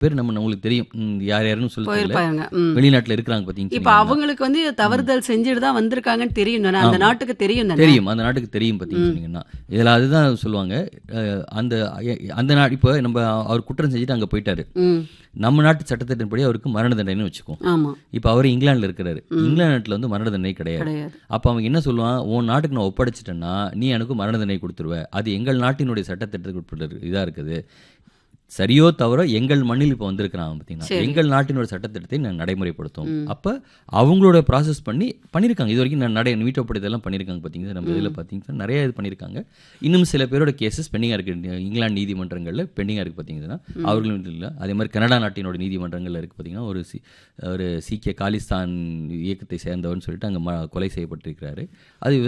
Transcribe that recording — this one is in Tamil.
பேர் நம்ம நம்மளுக்கு தெரியும் ம், யார் யாருன்னு சொல்லி தெரியல போயிருப்பாங்க ம். வெளிநாட்டுல இருக்கிறாங்க பார்த்தீங்கன்னு இப்ப அவங்களுக்கு வந்து தவறுதல் செஞ்சுட்டு தான் வந்திருக்காங்கன்னு தெரியும் தானே அந்த நாட்டுக்கு தெரியும் தானே தெரியும் அந்த நாட்டுக்கு தெரியும் பார்த்தீங்கன்னு சொன்னீங்கன்னா இதில் அதுதான் சொல்லுவாங்க அஹ், அந்த அந்த நாடு இப்போ நம்ம அவர் குற்றம் செஞ்சுட்டு அங்கே போயிட்டாரு ம் நம்ம நாட்டு சட்டத்திட்டப்படி அவருக்கு மரண தண்டனை வச்சுக்கோம் ஆமா இப்போ அவர் இங்கிலாந்துல இருக்கிறாரு இங்கிலாந்து நாட்டில் வந்து மரண தண்டனை கிடையாது கிடையாது அப்போ அவன் என்ன சொல்லுவான் உன் நாட்டுக்கு நான் ஒப்படைச்சிட்டேன்னா நீ எனக்கு மரண தண்டனை கொடுத்துருவ அது எங்கள் நாட்டினுடைய சட்டத்திட்டத்துக்கு உட்பட்டு இதாக இருக்குது சரியோ தவறோ எங்கள் மண்ணில் இப்போ வந்திருக்கிறான் பார்த்தீங்கன்னா சரி. எங்கள் நாட்டினோட சட்டத்திட்டத்தை நான் நடைமுறைப்படுத்தும் அப்போ அவங்களோட ப்ராசஸ் பண்ணி பண்ணியிருக்காங்க இது வரைக்கும் நான் நடை வீட்டோப்படுத்தெல்லாம் பண்ணியிருக்காங்க பார்த்தீங்கன்னா நம்ம இதில் பார்த்தீங்கன்னா நிறைய இது பண்ணியிருக்காங்க இன்னும் சில பேரோட கேசஸ் பெண்டிங்காக இருக்கு இங்கிலாந்து நீதிமன்றங்களில் பெண்டிங்காக இருக்குது பார்த்தீங்கன்னா அவர்களும் இல்லை அதே மாதிரி கனடா நாட்டினோட நீதிமன்றங்களில் இருக்குது பார்த்தீங்கன்னா ஒரு சி ஒரு சீக்கிய காலிஸ்தான் இயக்கத்தை சேர்ந்தவர்னு சொல்லிட்டு அங்கே ம கொலை செய்யப்பட்டிருக்கிறாரு அது